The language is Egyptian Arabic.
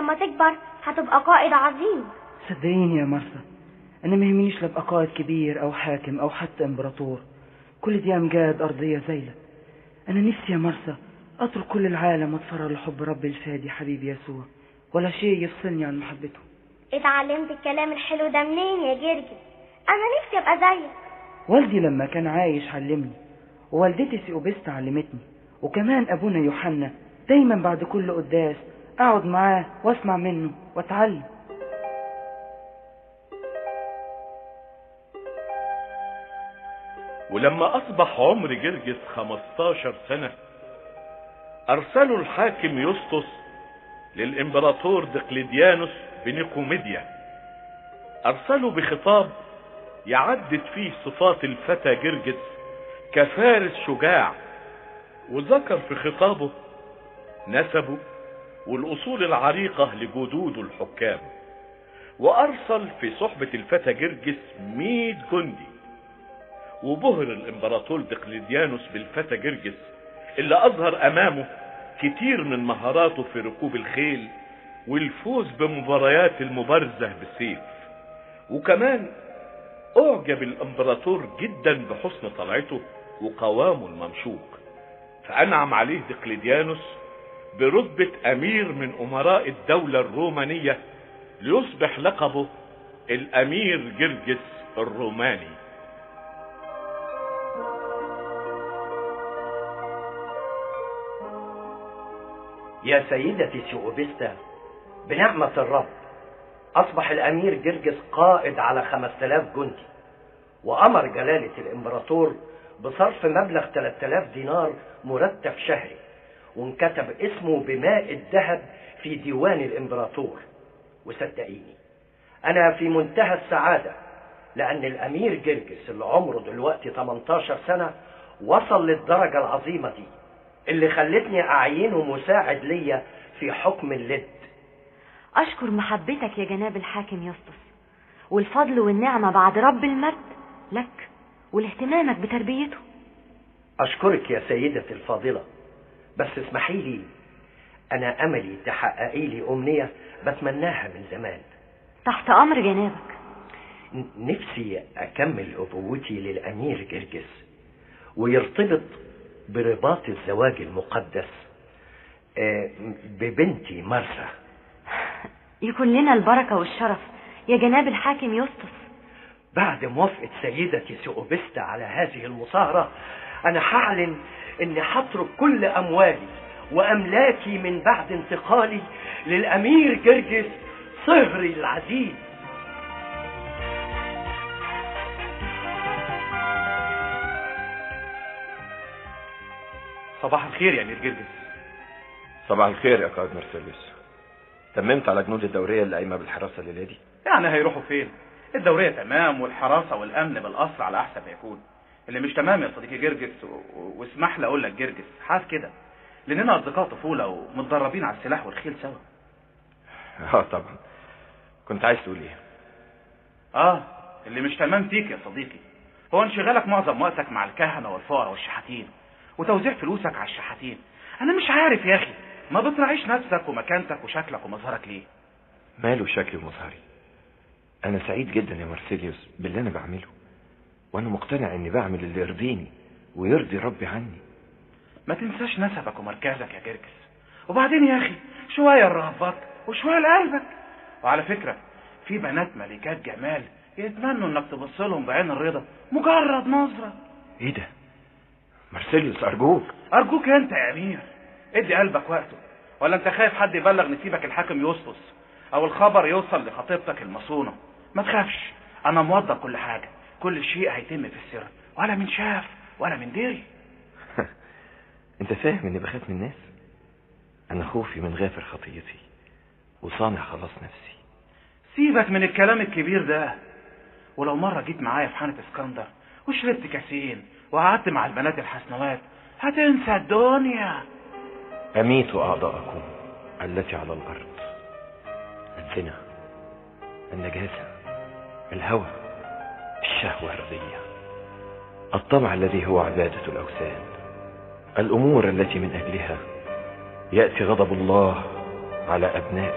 لما تكبر هتبقى قائد عظيم صدقيني يا مرسى انا ما يهمنيش لا ابقى قائد كبير او حاكم او حتى امبراطور كل دي امجاد ارضيه زايله انا نفسي يا مرسى اترك كل العالم واتفرغ لحب رب الفادي حبيبي يسوع ولا شيء يفصلني عن محبته اتعلمت الكلام الحلو ده منين يا جرجس انا نفسي ابقى زيك والدي لما كان عايش علمني ووالدتي سيوبست علمتني وكمان ابونا يوحنا دايما بعد كل قداس اقعد معاه واسمع منه واتعلم ولما أصبح عمر جرجس 15 سنة أرسلوا الحاكم يسطس للإمبراطور دقلديانوس بنيقوميديا أرسلوا بخطاب يعدد فيه صفات الفتى جرجس كفارس شجاع وذكر في خطابه نسبه والأصول العريقة لجدوده الحكام وأرسل في صحبة الفتى جرجس مئة جندي وبهر الامبراطور دقلديانوس بالفتى جرجس اللي اظهر امامه كتير من مهاراته في ركوب الخيل والفوز بمباريات المبارزة بالسيف وكمان اعجب الامبراطور جدا بحسن طلعته وقوامه الممشوق فانعم عليه دقلديانوس برتبة امير من امراء الدولة الرومانية ليصبح لقبه الامير جرجس الروماني يا سيدتي سيوبستا بنعمة الرب أصبح الأمير جرجس قائد على خمس تلاف جندي وأمر جلالة الإمبراطور بصرف مبلغ 3000 دينار مرتب شهري وانكتب اسمه بماء الذهب في ديوان الإمبراطور وصدقيني أنا في منتهى السعادة لأن الأمير جرجس اللي عمره دلوقتي 18 سنة وصل للدرجة العظيمة دي اللي خلتني أعينه مساعد ليا في حكم اللد أشكر محبتك يا جناب الحاكم يسطس والفضل والنعمة بعد رب المجد لك ولاهتمامك بتربيته أشكرك يا سيدتي الفاضلة بس اسمحي لي أنا أملي تحققي لي أمنية بتمناها من زمان تحت أمر جنابك ن- نفسي أكمل أبوتي للأمير جرجس ويرتبط برباط الزواج المقدس آه، ببنتي مرسى يكون لنا البركة والشرف يا جناب الحاكم يسطس بعد موافقة سيدتي سؤبست على هذه المصاهرة أنا هعلن إني هترك كل أموالي وأملاكي من بعد انتقالي للأمير جرجس صهري العزيز صباح الخير يا امير جرجس صباح الخير يا قائد مرسيليوس تممت على جنود الدورية اللي قايمة بالحراسة الليلة دي يعني هيروحوا فين الدورية تمام والحراسة والأمن بالأصل على أحسن ما يكون اللي مش تمام يا صديقي جرجس و... و- واسمح لي أقول لك جرجس حاس كده لأننا أصدقاء طفولة ومتدربين على السلاح والخيل سوا اه طبعا كنت عايز تقول ايه آه اللي مش تمام فيك يا صديقي هو انشغالك معظم وقتك مع الكهنة والفقراء والشحاتين وتوزيع فلوسك على الشحاتين أنا مش عارف يا أخي ما بتراعيش نفسك ومكانتك وشكلك ومظهرك ليه ماله شكلي ومظهري انا سعيد جدا يا مرسيليوس باللي انا بعمله وانا مقتنع اني بعمل اللي يرضيني ويرضي ربي عني ما تنساش نسبك ومركزك يا جرجس وبعدين يا اخي شويه لرهبك وشويه لقلبك وعلى فكره في بنات ملكات جمال يتمنوا انك تبص لهم بعين الرضا مجرد نظره ايه ده مرسيليوس ارجوك ارجوك انت يا امير ادي قلبك وقته ولا انت خايف حد يبلغ نسيبك الحاكم يسطس او الخبر يوصل لخطيبتك المصونه ما تخافش انا موضب كل حاجه كل شيء هيتم في السر ولا من شاف ولا من دري انت فاهم اني بخاف من الناس انا خوفي من غافر خطيتي وصانع خلاص نفسي سيبك من الكلام الكبير ده ولو مرة جيت معايا في حانة اسكندر وشربت كاسين وقعدت مع البنات الحسنوات هتنسى الدنيا اميت اعضاءكم التي على الارض الزنا النجاسة الهوى الشهوة الرضية الطمع الذي هو عبادة الاوثان الامور التي من اجلها ياتي غضب الله على ابناء